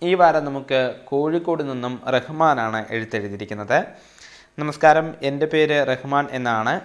ഈ വാരം നമുക്ക് കോഴിക്കോട് നിന്നും റഹ്മാനാണ് എഴുത്തെഴുതിയിരിക്കുന്നത് നമസ്കാരം എൻ്റെ പേര് റഹ്മാൻ എന്നാണ്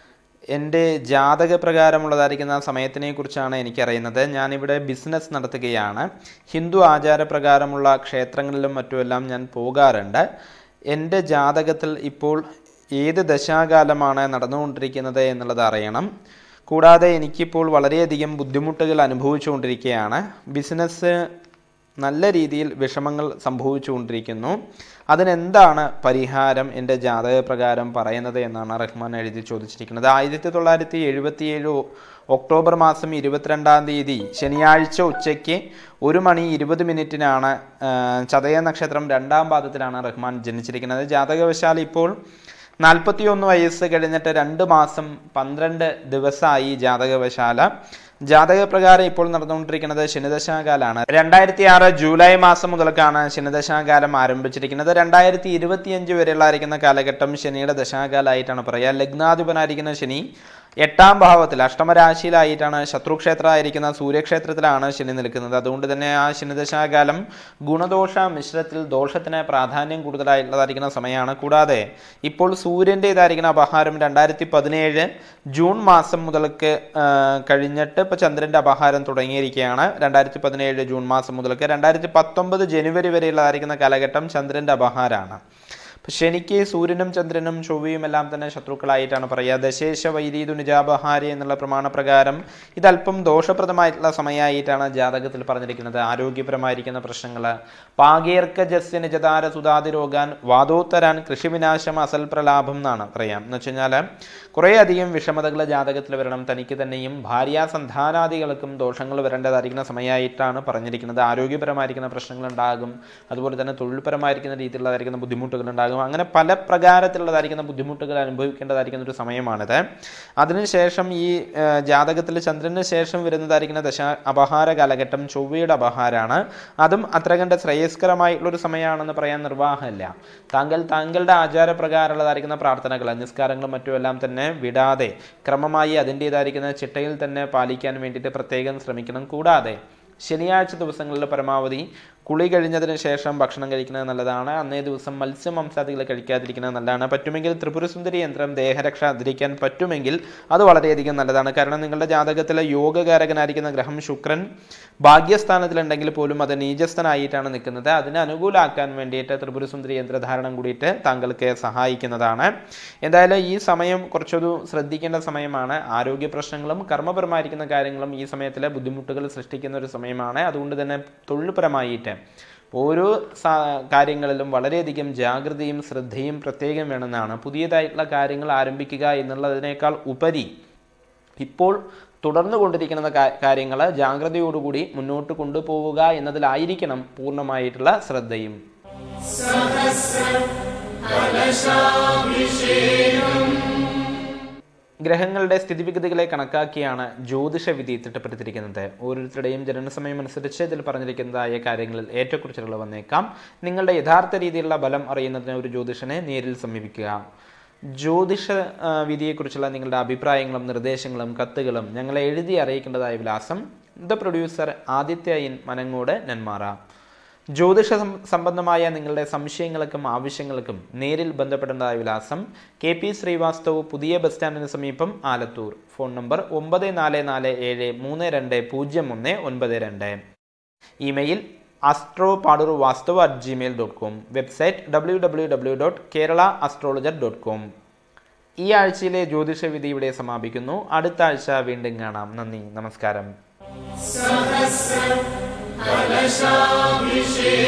എൻ്റെ ജാതക പ്രകാരമുള്ളതായിരിക്കുന്ന സമയത്തിനെ കുറിച്ചാണ് എനിക്കറിയുന്നത് ഞാനിവിടെ ബിസിനസ് നടത്തുകയാണ് ഹിന്ദു ആചാരപ്രകാരമുള്ള ക്ഷേത്രങ്ങളിലും മറ്റുമെല്ലാം ഞാൻ പോകാറുണ്ട് എൻ്റെ ജാതകത്തിൽ ഇപ്പോൾ ഏത് ദശാകാലമാണ് നടന്നുകൊണ്ടിരിക്കുന്നത് എന്നുള്ളത് അറിയണം കൂടാതെ എനിക്കിപ്പോൾ വളരെയധികം ബുദ്ധിമുട്ടുകൾ അനുഭവിച്ചുകൊണ്ടിരിക്കുകയാണ് ബിസിനസ് നല്ല രീതിയിൽ വിഷമങ്ങൾ സംഭവിച്ചുകൊണ്ടിരിക്കുന്നു അതിനെന്താണ് പരിഹാരം എൻ്റെ ജാതകപ്രകാരം പറയുന്നത് എന്നാണ് റഹ്മാൻ എഴുതി ചോദിച്ചിരിക്കുന്നത് ആയിരത്തി തൊള്ളായിരത്തി എഴുപത്തിയേഴ് ഒക്ടോബർ മാസം ഇരുപത്തിരണ്ടാം തീയതി ശനിയാഴ്ച ഉച്ചയ്ക്ക് ഒരു മണി ഇരുപത് മിനിറ്റിനാണ് ആ, ചതയ നക്ഷത്രം രണ്ടാം പാദത്തിലാണ് റഹ്മാൻ ജനിച്ചിരിക്കുന്നത് ജാതകവശാൽ ഇപ്പോൾ നാൽപ്പത്തിയൊന്ന് വയസ്സ് കഴിഞ്ഞിട്ട് രണ്ട് മാസം പന്ത്രണ്ട് ദിവസമായി ജാതകവശാല ജാതകപ്രകാരം ഇപ്പോൾ നടന്നുകൊണ്ടിരിക്കുന്നത് ശനിദശാകാലാണ് രണ്ടായിരത്തി ആറ് ജൂലൈ മാസം മുതൽക്കാണ് ശനിദശാകാലം ആരംഭിച്ചിരിക്കുന്നത് രണ്ടായിരത്തി ഇരുപത്തിയഞ്ച് വരെയുള്ളായിരിക്കുന്ന കാലഘട്ടം ശനിയുടെ ദശാകാലമായിട്ടാണ് പറയുക ലഗ്നാധിപനായിരിക്കുന്ന ശനി എട്ടാം ഭാവത്തിൽ അഷ്ടമരാശിയിലായിട്ടാണ് ശത്രുക്ഷേത്രമായിരിക്കുന്ന സൂര്യക്ഷേത്രത്തിലാണ് ശനി നിൽക്കുന്നത് അതുകൊണ്ട് തന്നെ ആ ശനിദശാകാലം ഗുണദോഷ മിശ്രത്തിൽ ദോഷത്തിന് പ്രാധാന്യം കൂടുതലായിട്ടുള്ളതായിരിക്കുന്ന സമയമാണ് കൂടാതെ ഇപ്പോൾ സൂര്യൻ്റെതായിരിക്കുന്ന അപഹാരം രണ്ടായിരത്തി പതിനേഴ് ജൂൺ മാസം മുതൽക്ക് ആ, കഴിഞ്ഞിട്ട് ഇപ്പോൾ ചന്ദ്രൻ്റെ അപഹാരം തുടങ്ങിയിരിക്കുകയാണ് രണ്ടായിരത്തി പതിനേഴ് ജൂൺ മാസം മുതൽക്ക് രണ്ടായിരത്തി പത്തൊമ്പത് ജനുവരി വരെയുള്ളതായിരിക്കുന്ന കാലഘട്ടം ചന്ദ്രൻ്റെ അപഹാരമാണ് അപ്പൊ ശനിക്ക് സൂര്യനും ചന്ദ്രനും ചൊവ്വയും എല്ലാം തന്നെ ശത്രുക്കളായിട്ടാണ് പറയുക ദശേഷ വൈരീതു നിജാപഹാരി എന്നുള്ള പ്രമാണപ്രകാരം ഇതല്പം ദോഷപ്രദമായിട്ടുള്ള സമയമായിട്ടാണ് ജാതകത്തിൽ പറഞ്ഞിരിക്കുന്നത് ആരോഗ്യപരമായിരിക്കുന്ന പ്രശ്നങ്ങൾ പാകേർക്ക ജസ്യ നിജതാര സുതാതി രോഗാൻ വാദോത്തരാൻ കൃഷിവിനാശം അസൽ പ്രലാഭം എന്നാണ് പറയാം എന്ന് വെച്ച് കഴിഞ്ഞാൽ കുറേയധികം വിഷമതകൾ ജാതകത്തിൽ വരണം തനിക്ക് തന്നെയും ഭാര്യാ സന്താനാദികൾക്കും ദോഷങ്ങൾ വരേണ്ടതായിരിക്കുന്ന സമയമായിട്ടാണ് പറഞ്ഞിരിക്കുന്നത് ആരോഗ്യപരമായിരിക്കുന്ന പ്രശ്നങ്ങൾ ഉണ്ടാകും അതുപോലെ തന്നെ തൊഴിൽപരമായിരിക്കുന്ന രീതിയിലുള്ളതായിരിക്കുന്ന ബുദ്ധിമുട്ടുകൾ ഉണ്ടാകും അങ്ങനെ പല പ്രകാരത്തിലുള്ളതായിരിക്കുന്ന ബുദ്ധിമുട്ടുകൾ അനുഭവിക്കേണ്ടതായിരിക്കുന്ന ഒരു സമയമാണിത് അതിനുശേഷം ഈ ആ, ജാതകത്തിൽ ചന്ദ്രന് ശേഷം വരുന്നതായിരിക്കുന്ന ദശ അപഹാര കാലഘട്ടം ചൊവ്വയുടെ അപഹാരമാണ് അതും അത്ര കണ്ട് ശ്രേയസ്കരമായിട്ടുള്ള ഒരു സമയമാണെന്ന് പറയാൻ നിർവാഹമില്ല താങ്കൾ താങ്കളുടെ ആചാരപ്രകാരമുള്ളതായിരിക്കുന്ന പ്രാർത്ഥനകൾ നിസ്കാരങ്ങളും മറ്റുമെല്ലാം തന്നെ വിടാതെ ക്രമമായി അതിൻ്റേതായിരിക്കുന്ന ചിട്ടയിൽ തന്നെ പാലിക്കാൻ വേണ്ടിയിട്ട് പ്രത്യേകം ശ്രമിക്കണം കൂടാതെ ശനിയാഴ്ച ദിവസങ്ങളിൽ പരമാവധി കുളി കഴിഞ്ഞതിന് ശേഷം ഭക്ഷണം കഴിക്കുന്നത് നല്ലതാണ് അന്നേ ദിവസം മത്സ്യം മാംസാദികൾ കഴിക്കാതിരിക്കുന്നത് നല്ലതാണ് പറ്റുമെങ്കിൽ ത്രിപുരസുന്ദരി യന്ത്രം ദേഹരക്ഷ ധരിക്കാൻ പറ്റുമെങ്കിൽ അത് വളരെയധികം നല്ലതാണ് കാരണം നിങ്ങളുടെ ജാതകത്തിലെ യോഗകാരകനായിരിക്കുന്ന ഗ്രഹം ശുക്രൻ ഭാഗ്യസ്ഥാനത്തിലുണ്ടെങ്കിൽ പോലും അത് നീചസ്ഥനായിട്ടാണ് നിൽക്കുന്നത് അതിനെ അനുകൂലമാക്കാൻ വേണ്ടിയിട്ട് ത്രിപുരസുന്ദരി യന്ത്രധാരണം കൂടിയിട്ട് താങ്കൾക്ക് സഹായിക്കുന്നതാണ് എന്തായാലും ഈ സമയം കുറച്ചൊരു ശ്രദ്ധിക്കേണ്ട സമയമാണ് ആരോഗ്യ പ്രശ്നങ്ങളും കർമ്മപരമായിരിക്കുന്ന കാര്യങ്ങളും ഈ സമയത്തിലെ ബുദ്ധിമുട്ടുകൾ സൃഷ്ടിക്കുന്ന ഒരു സമയമാണ് അതുകൊണ്ട് തന്നെ തൊഴിൽപരമായിട്ട് ഓരോ സാ കാര്യങ്ങളിലും വളരെയധികം ജാഗ്രതയും ശ്രദ്ധയും പ്രത്യേകം വേണമെന്നാണ് പുതിയതായിട്ടുള്ള കാര്യങ്ങൾ ആരംഭിക്കുക എന്നുള്ളതിനേക്കാൾ ഉപരി ഇപ്പോൾ തുടർന്നു കൊണ്ടിരിക്കുന്ന കാര്യങ്ങൾ ജാഗ്രതയോടുകൂടി മുന്നോട്ട് കൊണ്ടുപോവുക എന്നതിലായിരിക്കണം പൂർണ്ണമായിട്ടുള്ള ശ്രദ്ധയും ഗ്രഹങ്ങളുടെ സ്ഥിതിവിഗതികളെ കണക്കാക്കിയാണ് ജ്യോതിഷ വിധി തിട്ടപ്പെടുത്തിയിരിക്കുന്നത് ഓരോരുത്തരുടെയും ജനനസമയം അനുസരിച്ച് ഇതിൽ പറഞ്ഞിരിക്കുന്നതായ കാര്യങ്ങളിൽ ഏറ്റക്കുറിച്ചുകൾ വന്നേക്കാം നിങ്ങളുടെ യഥാർത്ഥ രീതിയിലുള്ള ബലം അറിയുന്നതിന് ഒരു ജ്യോതിഷനെ നേരിൽ സമീപിക്കുക ജ്യോതിഷ ആ, വിധിയെക്കുറിച്ചുള്ള നിങ്ങളുടെ അഭിപ്രായങ്ങളും നിർദ്ദേശങ്ങളും കത്തുകളും ഞങ്ങളെ എഴുതി അറിയിക്കേണ്ടതായ വിലാസം the producer Aditya in Manangode Nenmara ജ്യോതിഷ സം- സംബന്ധമായ നിങ്ങളുടെ സംശയങ്ങൾക്കും ആവശ്യങ്ങൾക്കും നേരിൽ ബന്ധപ്പെടേണ്ടതായ വിലാസം കെ പി ശ്രീവാസ്തവ് പുതിയ ബസ് സ്റ്റാൻഡിന് സമീപം ആലത്തൂർ ഫോൺ നമ്പർ ഒമ്പത് നാല് നാല് ഏഴ് മൂന്ന് രണ്ട് പൂജ്യം ഒന്ന് ഒൻപത് രണ്ട് email astro Padoor Vastav at Gmail dot com website W W W dot Kerala astrologer dot com ഈ ആഴ്ചയിലെ ജ്യോതിഷ വിധി ഇവിടെ സമാപിക്കുന്നു അടുത്ത ആഴ്ച വീണ്ടും കാണാം നന്ദി നമസ്കാരം കലശാഭിഷേകം